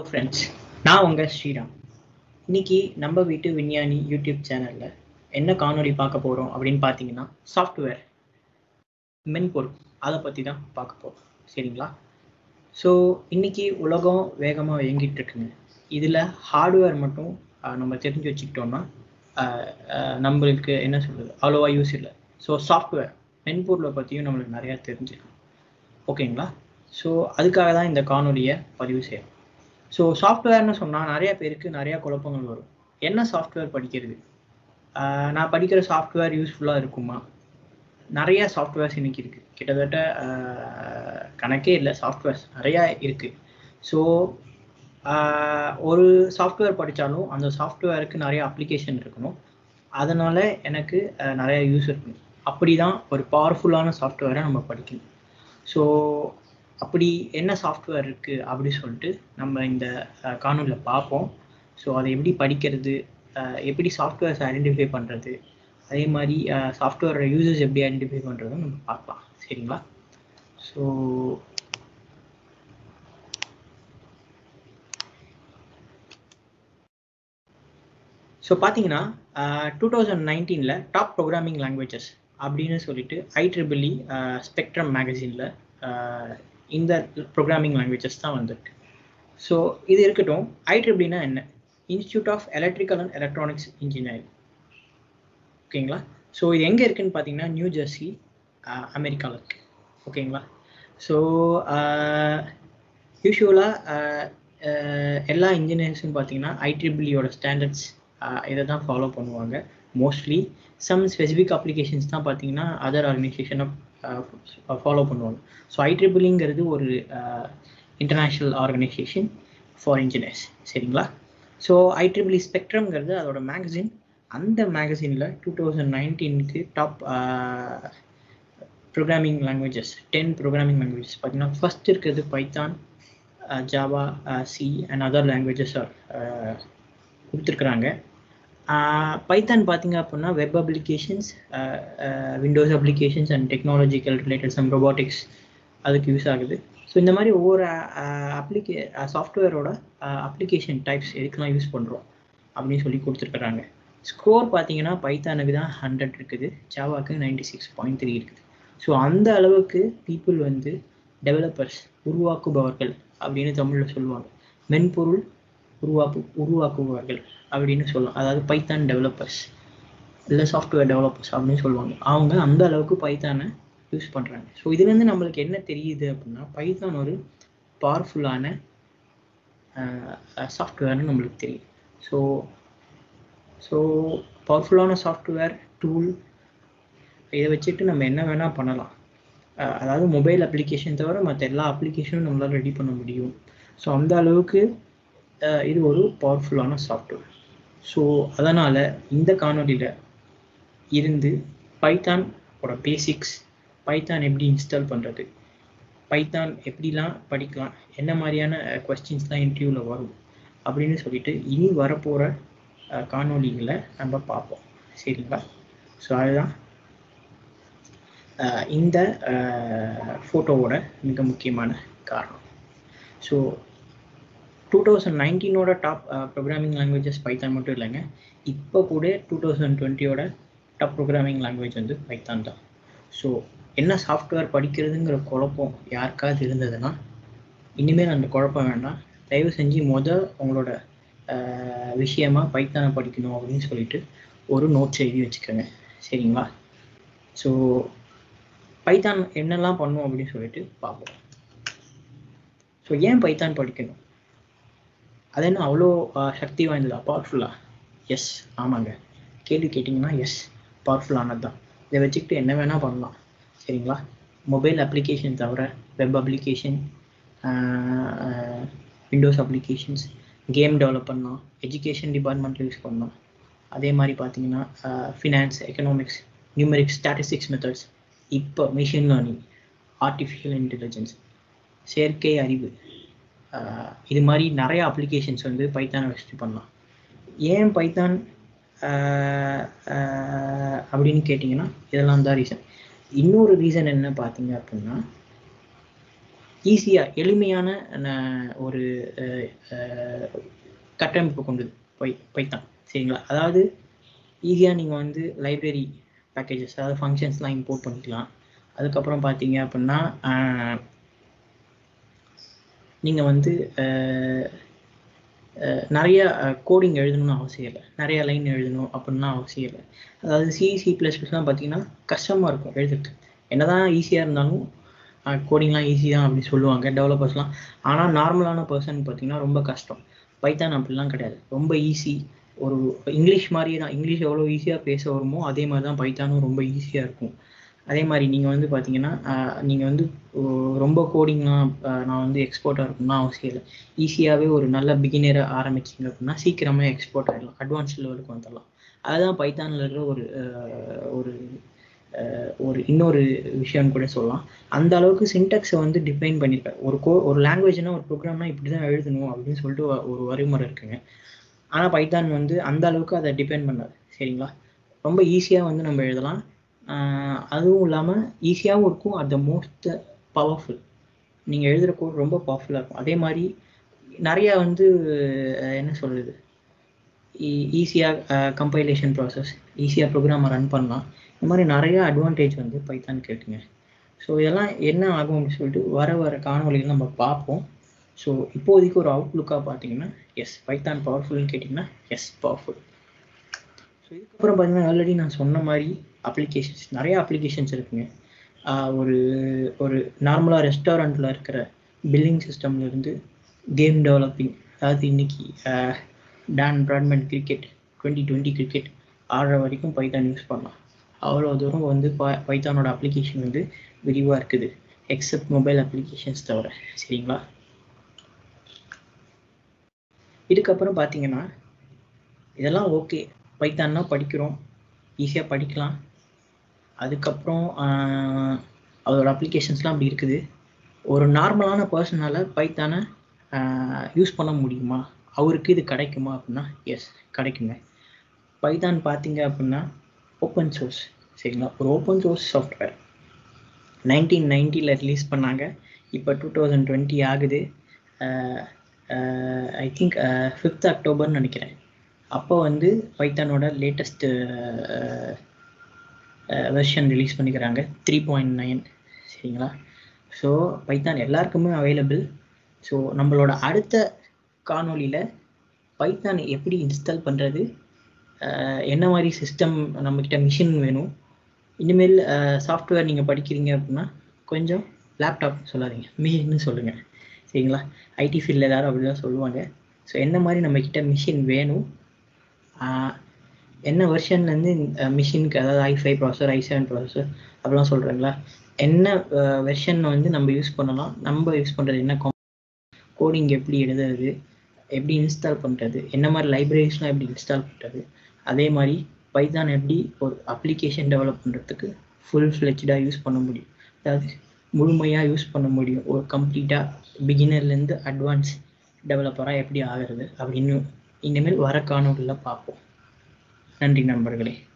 friends நான் உங்கள் ஸ்ரீராம் இன்னைக்கு நம்ம வீட்டு விஞ்ஞானி யூடியூப் சேனலில் என்ன காணொளி பார்க்க போகிறோம் அப்படின்னு பார்த்தீங்கன்னா சாஃப்ட்வேர் மென்பொருள் அதை பற்றி தான் பார்க்க போகிறோம் சரிங்களா ஸோ இன்னைக்கு உலகம் வேகமாக இயங்கிட்டு இருக்குங்க இதில் ஹார்ட்வேர் மட்டும் ஆஹ், நம்ம தெரிஞ்சு வச்சுக்கிட்டோம்னா ஆஹ், ஆஹ், நம்மளுக்கு என்ன சொல்கிறது அவ்வளோவா யூஸ் இல்லை ஸோ சாஃப்ட்வேர் மென்பொருளை பற்றியும் நம்மளுக்கு நிறையா தெரிஞ்சுக்கணும் ஓகேங்களா ஸோ அதுக்காக தான் இந்த காணொலியை பதிவு செய்யணும் ஸோ சாஃப்ட்வேர்னு சொன்னால் நிறைய பேருக்கு நிறைய குழப்பங்கள் வரும் என்ன சாஃப்ட்வேர் படிக்கிறது ஆஹ் நான் படிக்கிற சாஃப்ட்வேர் யூஸ்ஃபுல்லாக இருக்குமா நிறைய சாஃப்ட்வேர்ஸ் இன்னைக்கு இருக்குது கிட்டத்தட்ட ஆஹ் கணக்கே இல்லை சாஃப்ட்வேர்ஸ் நிறையா இருக்குது ஸோ ஒரு சாஃப்ட்வேர் படித்தாலும் அந்த சாஃப்ட்வேருக்கு நிறைய அப்ளிகேஷன் இருக்கணும் அதனால எனக்கு ஆஹ் நிறைய யூஸ் இருக்கணும் அப்படி தான் ஒரு பவர்ஃபுல்லான சாஃப்ட்வேரை நம்ம படிக்கணும் ஸோ அப்படி என்ன சாஃப்ட்வேர் இருக்குது அப்படி சொல்லிட்டு நம்ம இந்த காணொலியில் பார்ப்போம் ஸோ அதை எப்படி படிக்கிறது அஹ் எப்படி சாஃப்ட்வேர்ஸ் ஐடென்டிஃபை பண்ணுறது அதே மாதிரி சாஃப்ட்வேரோட யூசர்ஸ் எப்படி ஐடென்டிஃபை பண்ணுறதும் நம்ம பார்க்கலாம் சரிங்களா ஸோ ஸோ பார்த்தீங்கன்னா டூ தௌசண்ட் நைன்டீனில் டாப் ப்ரோக்ராமிங் லாங்குவேஜஸ் அப்படின்னு சொல்லிட்டு ஐட்ரிபிளி ஸ்பெக்ட்ரம் மேகசினில் இந்த ப்ரோக்ராமிங் லாங்குவேஜஸ் தான் வந்திருக்கு ஸோ இது இருக்கட்டும் ஐட்ரிபிளினா என்ன institute of electrical and electronics engineering ஓகேங்களா ஸோ இது எங்கே இருக்குன்னு பார்த்தீங்கன்னா நியூ ஜெர்சி அமெரிக்காவில் இருக்குது ஓகேங்களா ஸோ யூஸ்வலாக எல்லா இன்ஜினியர்ஸும் பார்த்தீங்கன்னா ஐட்ரிபிளியோட ஸ்டாண்டர்ட்ஸ் இதை தான் ஃபாலோ பண்ணுவாங்க மோஸ்ட்லி சம் ஸ்பெசிஃபிக் அப்ளிகேஷன்ஸ் தான் பார்த்தீங்கன்னா அதர் ஆர்கனைசேஷனை ஃபாலோ பண்ணுவாங்க ஸோ ஐட்ரிபிளிங்கிறது ஒரு இன்டர்நேஷ்னல் ஆர்கனைசேஷன் ஃபார் இன்ஜினியர்ஸ் சரிங்களா ஸோ ஐட்ரிபிளி ஸ்பெக்ட்ரம்ங்கிறது அதோட மேகசின் அந்த மேகசினில் டூ தௌசண்ட் நைன்டீனுக்கு top programming languages ten programming languages பார்த்தீங்கன்னா ஃபர்ஸ்ட் இருக்கிறது Python Java C and other languages are கொடுத்துருக்குறாங்க பைத்தான் பார்த்தீங்க அப்படின்னா web applications Windows applications and technological related some robotics அதுக்கு யூஸ் ஆகுது ஸோ இந்த மாதிரி ஒவ்வொரு அப்ளிகே சாஃப்ட்வேரோட அப்ளிகேஷன் டைப்ஸ் எதுக்கெல்லாம் யூஸ் பண்ணுறோம் அப்படின்னு சொல்லி கொடுத்துருக்குறாங்க ஸ்கோர் பார்த்தீங்கன்னா பைத்தானுக்கு தான் ஹண்ட்ரட் இருக்குது ஜாவாக்கு நைன்டி சிக்ஸ் பாயிண்ட் த்ரீ இருக்குது ஸோ அந்த அளவுக்கு பீப்புள் வந்து டெவலப்பர்ஸ் உருவாக்குபவர்கள் அப்படின்னு தமிழில் சொல்லுவாங்க மென்பொருள் உருவாக்கு உருவாக்குபவர்கள் அப்படின்னு சொல்லலாம் அதாவது பைத்தான் டெவலப்பர்ஸ் இல்லை சாஃப்ட்வேர் டெவலப்பர்ஸ் அப்படின்னு சொல்லுவாங்க அவங்க அந்த அளவுக்கு பைத்தானை யூஸ் பண்ணுறாங்க ஸோ இதுலேருந்து நம்மளுக்கு என்ன தெரியுது அப்படின்னா பைத்தான் ஒரு பவர்ஃபுல்லான சாஃப்ட்வேர்னு நம்மளுக்கு தெரியும் ஸோ ஸோ பவர்ஃபுல்லான சாஃப்ட்வேர் டூல் இதை வச்சுட்டு நம்ம என்ன வேணால் பண்ணலாம் அஹ் அதாவது மொபைல் அப்ளிகேஷன் தவிர மற்ற எல்லா அப்ளிகேஷனும் நம்மளால் ரெடி பண்ண முடியும் ஸோ அந்த அளவுக்கு அஹ் இது ஒரு பவர்ஃபுல்லான சாஃப்ட்வேர் ஸோ அதனால் இந்த காணொலியில் இருந்து பைத்தான் ஓட பேசிக்ஸ் பைத்தான் எப்படி இன்ஸ்டால் பண்ணுறது பைத்தான் எப்படிலாம் படிக்கலாம் என்ன மாதிரியான கொஸ்டின்ஸ்லாம் இன்டர்வியூவில் வரும் அப்படின்னு சொல்லிட்டு இனி வரப்போகிற காணொலிகளை நம்ம பார்ப்போம் சரிங்களா ஸோ அதுதான் அஹ் இந்த ஃபோட்டோவோட மிக முக்கியமான காரணம் ஸோ டூ தௌசண்ட் நைன்டீனோட டாப் ப்ரோக்ராமிங் லாங்குவேஜஸ் பைத்தான் மட்டும் இல்லைங்க இப்போ கூட டூ தௌசண்ட் டுவெண்ட்டியோட டாப் ப்ரோக்ராமிங் லாங்குவேஜ் வந்து பைத்தான் தான் ஸோ என்ன சாஃப்ட்வேர் படிக்கிறதுங்கிற குழப்பம் யாருக்காவது இருந்ததுன்னா இனிமேல் அந்த குழப்பம் வேண்டாம் தயவு செஞ்சு மொதல் உங்களோட அஹ், விஷயமா பைத்தானை படிக்கணும் அப்படின்னு சொல்லிட்டு ஒரு நோட்ஸ் எழுதி வச்சுக்கோங்க சரிங்களா ஸோ பைத்தான் என்னெல்லாம் பண்ணும் அப்படின்னு சொல்லிட்டு பார்ப்போம் ஸோ ஏன் பைத்தான் படிக்கணும் அது என்ன அவ்வளோ அஹ், சக்தி வாய்ந்ததா பவர்ஃபுல்லாக எஸ் ஆமாங்க கேள்வி கேட்டிங்கன்னா எஸ் பவர்ஃபுல்லானது தான் இதை வச்சுக்கிட்டு என்ன வேணால் பண்ணலாம் சரிங்களா மொபைல் அப்ளிகேஷன் தவிர web application Windows applications game develop பண்ணலாம் எஜுகேஷன் டிபார்ட்மெண்ட்டில் யூஸ் பண்ணலாம் அதே மாதிரி பார்த்தீங்கன்னா finance economics numerics statistics methods இப்போ மிஷின் லேர்னிங் ஆர்டிஃபிஷியல் இன்டெலிஜென்ஸ் செயற்கை அறிவு ஆஹ் இது மாதிரி நிறைய அப்ளிகேஷன்ஸ் வந்து பைத்தானை வச்சுட்டு பண்ணலாம் ஏன் பைத்தான் ஆஹ் ஆஹ் அப்படின்னு கேட்டிங்கன்னா இதெல்லாம் தான் ரீசன் இன்னொரு ரீசன் என்ன பார்த்தீங்க அப்படின்னா ஈஸியாக எளிமையான ந- ஒரு அஹ், அஹ், கட்டமைப்பு கொண்டது பை பைத்தான் சரிங்களா அதாவது ஈஸியாக நீங்கள் வந்து லைப்ரரி பேக்கேஜஸ் அதாவது ஃபங்க்ஷன்ஸ்லாம் இம்போர்ட் பண்ணிக்கலாம் அதுக்கப்புறம் பார்த்தீங்க அப்படின்னா நீங்கள் வந்து அஹ், அஹ், நிறைய கோடிங் எழுதணும்னு அவசியம் இல்லை நிறைய லைன் எழுதணும் அப்படின்னா அவசியம் இல்லை அதாவது சி சி ப்ளஸ் ப்ளஸ்லாம் பார்த்தீங்கன்னா கஷ்டமாக இருக்கும் எழுதுறதுக்கு என்னதான் ஈஸியாக இருந்தாலும் கோடிங்லாம் ஈஸி தான் அப்படி சொல்லுவாங்க டெவலப்பர்ஸ்லாம் ஆனால் நார்மலான பர்சன் பார்த்தீங்கன்னா ரொம்ப கஷ்டம் பைத்தான் அப்படிலாம் கிடையாது ரொம்ப ஈஸி ஒரு இங்கிலீஷ் மாதிரியே தான் இங்கிலீஷ் எவ்வளோ ஈஸியாக பேச வருமோ அதே மாதிரி தான் பைத்தானும் ரொம்ப ஈஸியாக இருக்கும் அதே மாதிரி நீங்கள் வந்து பார்த்தீங்கன்னா நீங்கள் வந்து ஒ- ரொம்ப கோடிங்லாம் நான் வந்து எக்ஸ்போர்ட்டாக இருக்கணும்னா அவசியம் இல்லை ஈஸியாகவே ஒரு நல்ல பிகினரை ஆரம்பிச்சிங்க அப்படின்னா சீக்கிரமே எக்ஸ்போர்ட் ஆகிடலாம் அட்வான்ஸ் லெவலுக்கு வந்துடலாம் அதுதான் பைத்தானில் இருக்கிற ஒரு அஹ், ஒரு அஹ், ஒரு இன்னொரு விஷயம்னு கூட சொல்லலாம் அந்த அளவுக்கு சின்டாக்ஸை வந்து டிஃபைன் பண்ணியிருக்காரு ஒரு கோ ஒரு லாங்குவேஜ்னா ஒரு ப்ரோக்ராம்னா இப்படி தான் எழுதணும் அப்படின்னு சொல்லிட்டு ஒ- ஒரு வரைமுறை இருக்குங்க ஆனால் பைத்தான் வந்து அந்த அளவுக்கு அதை டிபெண்ட் பண்ணாது சரிங்களா ரொம்ப ஈஸியாக வந்து நம்ம எழுதலாம் ஆஹ் அதுவும் இல்லாமல் ஈஸியாகவும் இருக்கும் அட் த மோஸ்ட் பவர்ஃபுல் நீங்கள் எழுதுகிற கோட் ரொம்ப பவர்ஃபுல்லாக இருக்கும் அதே மாதிரி நிறையா வந்து அஹ், என்ன சொல்கிறது ஈஸியாக கம்பைலேஷன் ப்ராசஸ் ஈஸியாக ப்ரோக்ராமை ரன் பண்ணலாம் இந்த மாதிரி நிறைய அட்வான்டேஜ் வந்து பைத்தான் இருக்குங்க ஸோ இதெல்லாம் என்ன ஆகும் அப்படின்னு சொல்லிட்டு வர வர காணொலிகள் நம்ம பார்ப்போம் ஸோ இப்போதைக்கு ஒரு அவுட்லுக்காக பார்த்தீங்கன்னா எஸ் பைத்தான் பவர்ஃபுல்னு கேட்டிங்கன்னா எஸ் பவர்ஃபுல் ஸோ இதுக்கப்புறம் பார்த்தீங்கன்னா ஆல்ரெடி நான் சொன்ன மாதிரி அப்ளிகேஷன்ஸ் நிறைய அப்ளிகேஷன்ஸ் இருக்குங்க ஆஹ் ஒரு ஒரு நார்மலாக ரெஸ்டாரண்ட்டில் இருக்கிற பில்லிங் சிஸ்டம்லேருந்து கேம் டெவலப்பிங் அதாவது இன்னைக்கு ஆஹ் Don Bradman cricket twenty twenty cricket ஆடுற வரைக்கும் பைத்தான் யூஸ் பண்ணலாம் அவ்வளோ தூரம் வந்து ப- பைத்தானோட அப்ளிகேஷன் வந்து விரிவாக இருக்குது எக்ஸப்ட் மொபைல் அப்ளிகேஷன்ஸ் தவிர சரிங்களா இதுக்கப்புறம் பார்த்தீங்கன்னா இதெல்லாம் ஓகே பைத்தான்னா படிக்கிறோம் ஈஸியாக படிக்கலாம் அதுக்கப்புறம் ஆஹ், அதோட அப்ளிகேஷன்ஸ்லாம் அப்படி இருக்குது ஒரு நார்மலான பர்சனால் பைத்தானை யூஸ் பண்ண முடியுமா அவருக்கு இது கிடைக்குமா அப்படின்னா எஸ் கிடைக்குங்க பைத்தான் பார்த்தீங்க அப்படின்னா ஓப்பன் சோர்ஸ் சரிங்களா ஒரு ஓப்பன் சோர்ஸ் சாஃப்ட்வேர் நைன்டீன் நைன்ட்டியில் ரிலீஸ் பண்ணாங்க இப்போ டூ தௌசண்ட் டுவெண்ட்டி ஆகுது ஐ திங்க் ஃபிஃப்த் அக்டோபர்னு நினைக்கிறேன் அப்போ வந்து பைத்தானோட லேட்டஸ்ட்டு வெர்ஷன் ரிலீஸ் பண்ணிக்கிறாங்க த்ரீ பாயிண்ட் நைன் சரிங்களா ஸோ பைத்தான் எல்லாருக்குமே அவைலபிள் ஸோ நம்மளோட அடுத்த காணொளியில் பைத்தான் எப்படி இன்ஸ்டால் பண்ணுறது என்ன மாதிரி சிஸ்டம் நம்மக்கிட்ட மிஷின் வேணும் இனிமேல் சாஃப்ட்வேர் நீங்கள் படிக்கிறீங்க அப்படின்னா கொஞ்சம் லேப்டாப் சொல்லாதீங்க மிஷின்னு சொல்லுங்கள் சரிங்களா ஐடி ஃபீல்டில் எல்லாரும் அப்படி தான் சொல்லுவாங்க ஸோ என்ன மாதிரி நம்மக்கிட்ட மிஷின் வேணும் ஆஹ் என்ன வெர்ஷன்லேருந்து மிஷினுக்கு அதாவது ஐ ஃபைவ் ப்ராசர் ஐ செவன் ப்ராசர் அப்படிலாம் சொல்கிறாங்களா என்ன வெர்ஷன் வந்து நம்ம யூஸ் பண்ணலாம் நம்ம யூஸ் பண்ணுறது என்ன கோடிங் எப்படி எழுதுறது எப்படி இன்ஸ்டால் பண்ணுறது என்ன மாதிரி லைப்ரரிஸ்லாம் எப்படி இன்ஸ்டால் பண்ணுறது அதே மாதிரி பைத்தான் எப்படி ஒரு அப்ளிகேஷன் டெவலப் பண்ணுறதுக்கு ஃபுல் ஃப்ளெஜ்டாக யூஸ் பண்ண முடியும் அதாவது முழுமையாக யூஸ் பண்ண முடியும் ஒரு கம்ப்ளீட்டாக பிகினர்லேருந்து அட்வான்ஸ் டெவலப்பராக எப்படி ஆகிறது அப்படின்னு இனிமேல் வர காணொலியில் பார்ப்போம் நன்றி நண்பர்களே